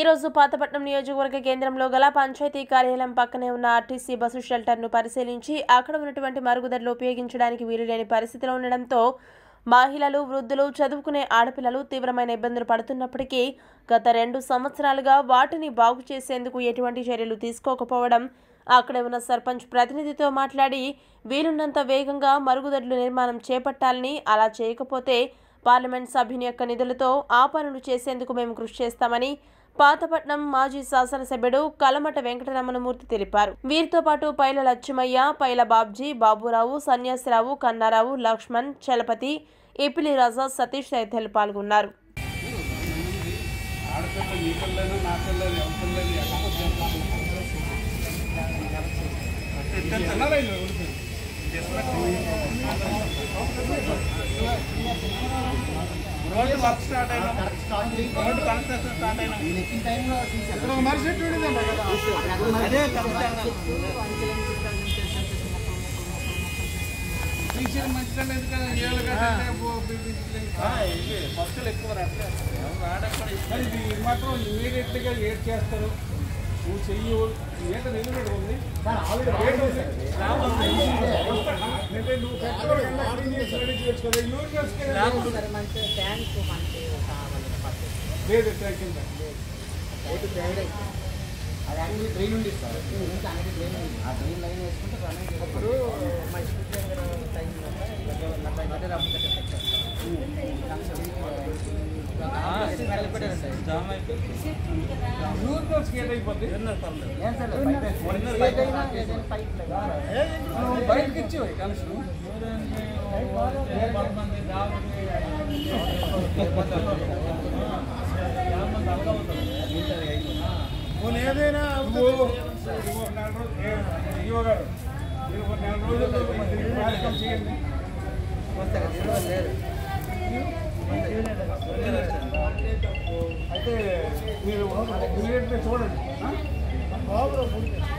రోజు పాతపట్నం నియోజకవర్గ కేంద్రంలో గల పంచాయతీ కార్యాలయం పక్కనే ఉన్న ఆర్టీసీ బస్సు షెల్టర్ను పరిశీలించి అక్కడ ఉన్నటువంటి మరుగుదొడ్లు ఉపయోగించడానికి వీలులేని పరిస్థితిలో ఉండడంతో మహిళలు వృద్ధులు చదువుకునే ఆడపిల్లలు తీవ్రమైన ఇబ్బందులు పడుతున్నప్పటికీ గత రెండు సంవత్సరాలుగా వాటిని బాగు చేసేందుకు ఎటువంటి చర్యలు తీసుకోకపోవడం అక్కడే ఉన్న సర్పంచ్ ప్రతినిధితో మాట్లాడి వీలున్నంత వేగంగా మరుగుదొడ్లు నిర్మాణం చేపట్టాలని అలా చేయకపోతే పార్లమెంట్ సభ్యుని యొక్క నిధులతో ఆ పనులు చేసేందుకు మేము కృషి చేస్తామని పాతపట్నం మాజీ శాసనసభ్యుడు కలమట వెంకటరమణమూర్తి తెలిపారు వీరితో పాటు పైల లక్ష్మయ్య పైల బాబ్జీ బాబురావు సన్యాసిరావు కన్నారావు లక్ష్మణ్ చలపతి ఇపిలి రాజా సతీష్ తదితరులు పాల్గొన్నారు ఆడపిల్ల నీ పిల్లని నా పిల్లని ఎవరి పిల్లని రోడ్డు వర్క్ స్టార్ట్ అయినా రోడ్డు కన్స్ట్రక్షన్ స్టార్ట్ అయినా ఇక్కడ ఒక మనిషి ఎట్టు ఉండిందంట కదా అదే టీచర్ మంచిగా ఎందుకంటే ఏళ్ళు కట్టే భక్తులు ఎక్కువ రావట్లేదు మరి ఇది మాత్రం ఇమీడియట్గా ఏడ్ చేస్తారు నువ్వు చెయ్యి ఏట నిలబడి ఉంది ఏడు ఉంది. అంటే నువ్వు పెట్రోల్ కన్నా క్లీన్ చేసి రెడీ చేయొచ్చు కదా యూరిన్ వేసుకొని లేదు ట్యాంక్ కింద అది యాక్చువల్లీ డ్రైన్ ఉంది సార్ ఇంకా అనేది డ్రైన్ ఉంది ఆ డ్రైన్ లైన్ వేసుకుంటే రన్నింగ్ చేసినప్పుడు మంచి టైం నలభై మధ్య రమ్ముకుంటే యూరిన్ వేసుకొని ఏట్ అయిపోద్ది ఏం సార్ పైప్ ఏదైనా ఏదైనా పైప్ నువ్వు బయటకి ఇచ్చి కనెక్షన్ ఏదైనా నెల రోజుల్లో కార్యక్రమం చేయండి లేదు అయితే మీరు ఇమీడియట్గా చూడండి ఆ?